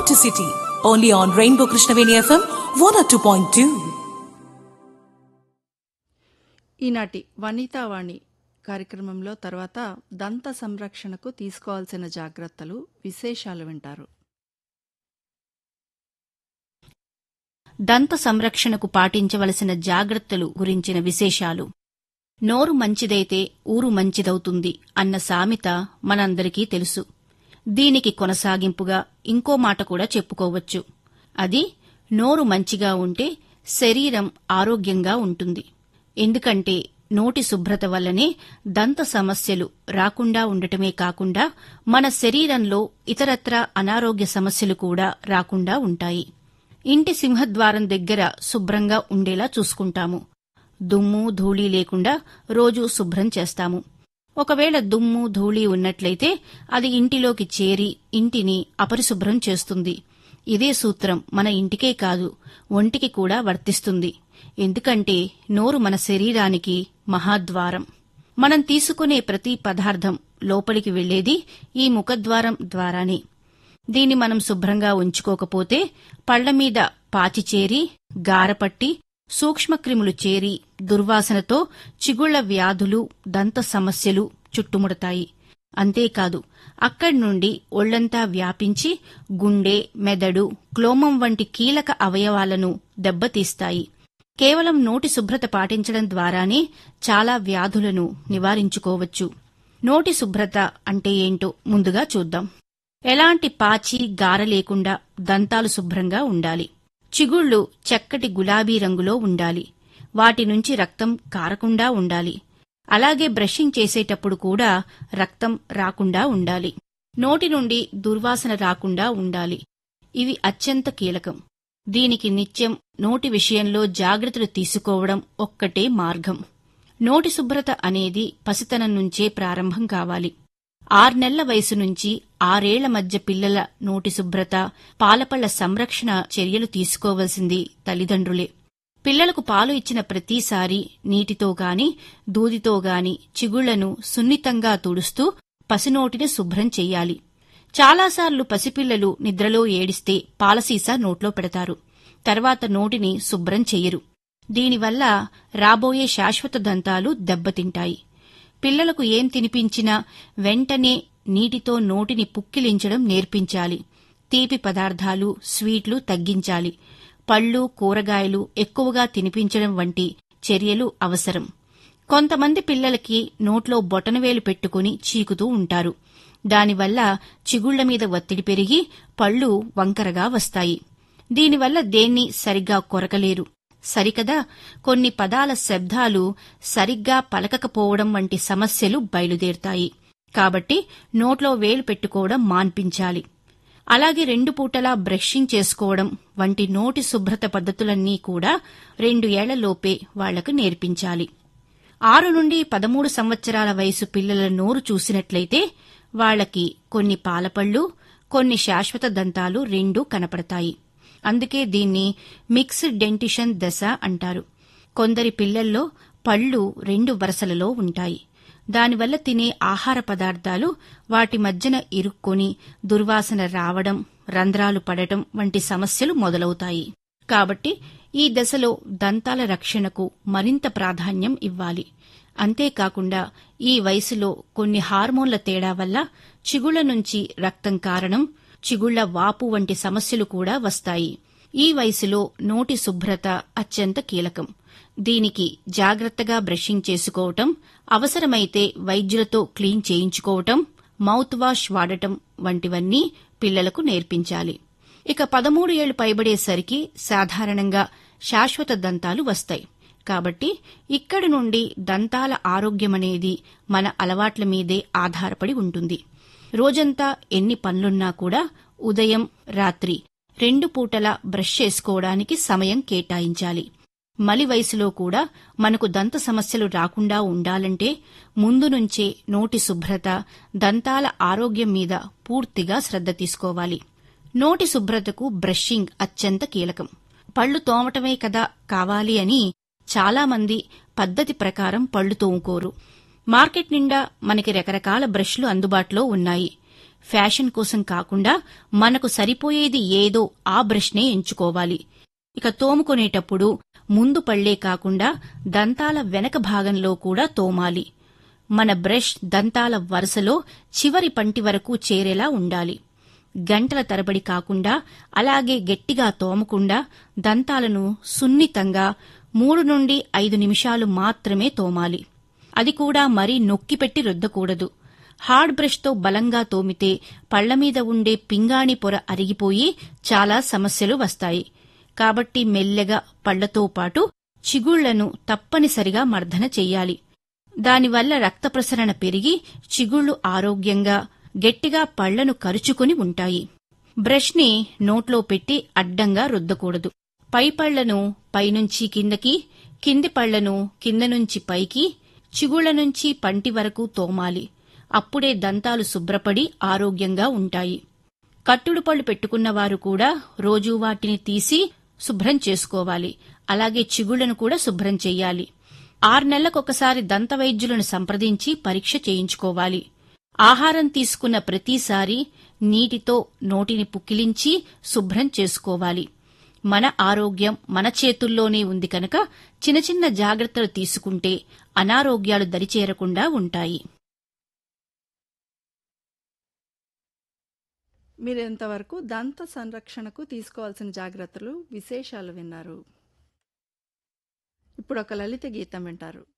to city. Only on Rainbow Krishnaveni FM 102.2. ఈనాటి వనితావాణి కార్యక్రమంలో తర్వాత దంత సంరక్షణకు తీసుకోవాల్సిన జాగ్రత్తలు విశేషాలు వింటారు దంత సంరక్షణకు పాటించవలసిన జాగ్రత్తలు గురించిన విశేషాలు నోరు మంచిదైతే ఊరు మంచిదవుతుంది అన్న సామెత మనందరికీ తెలుసు దీనికి కొనసాగింపుగా ఇంకో మాట కూడా చెప్పుకోవచ్చు అది నోరు మంచిగా ఉంటే శరీరం ఆరోగ్యంగా ఉంటుంది ఎందుకంటే నోటి శుభ్రత వల్లనే దంత సమస్యలు రాకుండా ఉండటమే కాకుండా మన శరీరంలో ఇతరత్రా అనారోగ్య సమస్యలు కూడా రాకుండా ఉంటాయి ఇంటి సింహద్వారం దగ్గర శుభ్రంగా ఉండేలా చూసుకుంటాము దుమ్ము ధూళి లేకుండా రోజూ శుభ్రం చేస్తాము ఒకవేళ దుమ్ము ధూళి ఉన్నట్లయితే అది ఇంటిలోకి చేరి ఇంటిని అపరిశుభ్రం చేస్తుంది ఇదే సూత్రం మన ఇంటికే కాదు ఒంటికి కూడా వర్తిస్తుంది ఎందుకంటే నోరు మన శరీరానికి మహాద్వారం మనం తీసుకునే ప్రతి పదార్థం లోపలికి వెళ్లేది ఈ ముఖద్వారం ద్వారానే దీన్ని మనం శుభ్రంగా ఉంచుకోకపోతే పళ్ల మీద పాచి చేరి గారపట్టి సూక్ష్మక్రిములు చేరి దుర్వాసనతో చిగుళ్ల వ్యాధులు దంత సమస్యలు చుట్టుముడతాయి అంతేకాదు అక్కడి నుండి ఒళ్లంతా వ్యాపించి గుండె మెదడు క్లోమం వంటి కీలక అవయవాలను దెబ్బతీస్తాయి కేవలం నోటి శుభ్రత పాటించడం ద్వారానే చాలా వ్యాధులను నివారించుకోవచ్చు నోటి శుభ్రత అంటే ఏంటో ముందుగా చూద్దాం ఎలాంటి పాచి గార లేకుండా దంతాలు శుభ్రంగా ఉండాలి చిగుళ్ళు చక్కటి గులాబీ రంగులో ఉండాలి వాటి నుంచి రక్తం కారకుండా ఉండాలి అలాగే బ్రషింగ్ చేసేటప్పుడు కూడా రక్తం రాకుండా ఉండాలి నోటి నుండి దుర్వాసన రాకుండా ఉండాలి ఇవి అత్యంత కీలకం దీనికి నిత్యం నోటి విషయంలో జాగ్రత్తలు తీసుకోవడం ఒక్కటే మార్గం నోటి శుభ్రత అనేది పసితనం నుంచే ప్రారంభం కావాలి ఆర్నెళ్ల వయసు నుంచి ఆరేళ్ల మధ్య పిల్లల నోటి శుభ్రత పాలపళ్ల సంరక్షణ చర్యలు తీసుకోవలసింది తల్లిదండ్రులే పిల్లలకు పాలు ఇచ్చిన ప్రతిసారి నీటితో గాని దూదితో గాని చిగుళ్లను సున్నితంగా తుడుస్తూ పసినోటిని శుభ్రం చెయ్యాలి చాలాసార్లు పసిపిల్లలు నిద్రలో ఏడిస్తే పాలసీసా నోట్లో పెడతారు తర్వాత నోటిని శుభ్రం చెయ్యరు దీనివల్ల రాబోయే శాశ్వత దంతాలు దెబ్బతింటాయి పిల్లలకు ఏం తినిపించినా వెంటనే నీటితో నోటిని పుక్కిలించడం నేర్పించాలి తీపి పదార్థాలు స్వీట్లు తగ్గించాలి పళ్ళు కూరగాయలు ఎక్కువగా తినిపించడం వంటి చర్యలు అవసరం కొంతమంది పిల్లలకి నోట్లో బొటనవేలు పెట్టుకుని చీకుతూ ఉంటారు దానివల్ల చిగుళ్ల మీద ఒత్తిడి పెరిగి పళ్ళు వంకరగా వస్తాయి దీనివల్ల దేన్ని సరిగ్గా కొరకలేరు సరికదా కొన్ని పదాల శబ్దాలు సరిగ్గా పలకకపోవడం వంటి సమస్యలు బయలుదేరుతాయి కాబట్టి నోట్లో వేలు పెట్టుకోవడం మాన్పించాలి అలాగే రెండు పూటలా బ్రషింగ్ చేసుకోవడం వంటి నోటి శుభ్రత పద్ధతులన్నీ కూడా రెండు ఏళ్లలోపే వాళ్లకు నేర్పించాలి ఆరు నుండి పదమూడు సంవత్సరాల వయసు పిల్లల నోరు చూసినట్లయితే వాళ్లకి కొన్ని పాలపళ్ళు కొన్ని శాశ్వత దంతాలు రెండూ కనపడతాయి అందుకే దీన్ని మిక్స్డ్ డెంటిషన్ దశ అంటారు కొందరి పిల్లల్లో పళ్ళు రెండు వరసలలో ఉంటాయి దానివల్ల తినే ఆహార పదార్థాలు వాటి మధ్యన ఇరుక్కొని దుర్వాసన రావడం రంధ్రాలు పడటం వంటి సమస్యలు మొదలవుతాయి కాబట్టి ఈ దశలో దంతాల రక్షణకు మరింత ప్రాధాన్యం ఇవ్వాలి అంతేకాకుండా ఈ వయసులో కొన్ని హార్మోన్ల తేడా వల్ల చిగుళ్ల నుంచి రక్తం కారణం చిగుళ్ల వాపు వంటి సమస్యలు కూడా వస్తాయి ఈ వయసులో నోటి శుభ్రత అత్యంత కీలకం దీనికి జాగ్రత్తగా బ్రషింగ్ చేసుకోవటం అవసరమైతే వైద్యులతో క్లీన్ చేయించుకోవటం మౌత్ వాష్ వాడటం వంటివన్నీ పిల్లలకు నేర్పించాలి ఇక పదమూడు ఏళ్లు పైబడేసరికి సాధారణంగా శాశ్వత దంతాలు వస్తాయి కాబట్టి ఇక్కడి నుండి దంతాల ఆరోగ్యమనేది మన అలవాట్ల మీదే ఆధారపడి ఉంటుంది రోజంతా ఎన్ని పనులున్నా కూడా ఉదయం రాత్రి రెండు పూటలా బ్రష్ చేసుకోవడానికి సమయం కేటాయించాలి మలి వయసులో కూడా మనకు దంత సమస్యలు రాకుండా ఉండాలంటే ముందు నుంచే నోటి శుభ్రత దంతాల ఆరోగ్యం మీద పూర్తిగా శ్రద్ధ తీసుకోవాలి నోటి శుభ్రతకు బ్రషింగ్ అత్యంత కీలకం పళ్ళు తోమటమే కదా కావాలి అని చాలామంది పద్ధతి ప్రకారం పళ్ళు తోముకోరు మార్కెట్ నిండా మనకి రకరకాల బ్రష్లు అందుబాటులో ఉన్నాయి ఫ్యాషన్ కోసం కాకుండా మనకు సరిపోయేది ఏదో ఆ బ్రష్నే ఎంచుకోవాలి ఇక తోముకునేటప్పుడు ముందు పళ్లే కాకుండా దంతాల వెనక భాగంలో కూడా తోమాలి మన బ్రష్ దంతాల వరుసలో చివరి పంటి వరకు చేరేలా ఉండాలి గంటల తరబడి కాకుండా అలాగే గట్టిగా తోమకుండా దంతాలను సున్నితంగా మూడు నుండి ఐదు నిమిషాలు మాత్రమే తోమాలి అది కూడా మరీ నొక్కిపెట్టి రుద్దకూడదు హార్డ్ బ్రష్తో బలంగా తోమితే పళ్ల మీద ఉండే పింగాణి పొర అరిగిపోయి చాలా సమస్యలు వస్తాయి కాబట్టి మెల్లగా పళ్లతో పాటు చిగుళ్లను తప్పనిసరిగా మర్దన చెయ్యాలి దానివల్ల రక్త ప్రసరణ పెరిగి చిగుళ్లు ఆరోగ్యంగా గట్టిగా పళ్లను కరుచుకుని ఉంటాయి బ్రష్ని నోట్లో పెట్టి అడ్డంగా రుద్దకూడదు పై పళ్లను పైనుంచి కిందకి కింది పళ్లను కింద నుంచి పైకి చిగుళ్ల నుంచి పంటి వరకు తోమాలి అప్పుడే దంతాలు శుభ్రపడి ఆరోగ్యంగా ఉంటాయి కట్టుడు పళ్ళు పెట్టుకున్నవారు కూడా రోజూ వాటిని తీసి శుభ్రం చేసుకోవాలి అలాగే చిగుళ్లను కూడా శుభ్రం చెయ్యాలి ఆరు నెలలకొకసారి దంత వైద్యులను సంప్రదించి పరీక్ష చేయించుకోవాలి ఆహారం తీసుకున్న ప్రతిసారి నీటితో నోటిని పుక్కిలించి శుభ్రం చేసుకోవాలి మన ఆరోగ్యం మన చేతుల్లోనే ఉంది కనుక చిన్న చిన్న జాగ్రత్తలు తీసుకుంటే అనారోగ్యాలు దరిచేరకుండా ఉంటాయి మీరు ఇంతవరకు దంత సంరక్షణకు తీసుకోవాల్సిన జాగ్రత్తలు విశేషాలు విన్నారు ఇప్పుడు ఒక లలిత గీతం వింటారు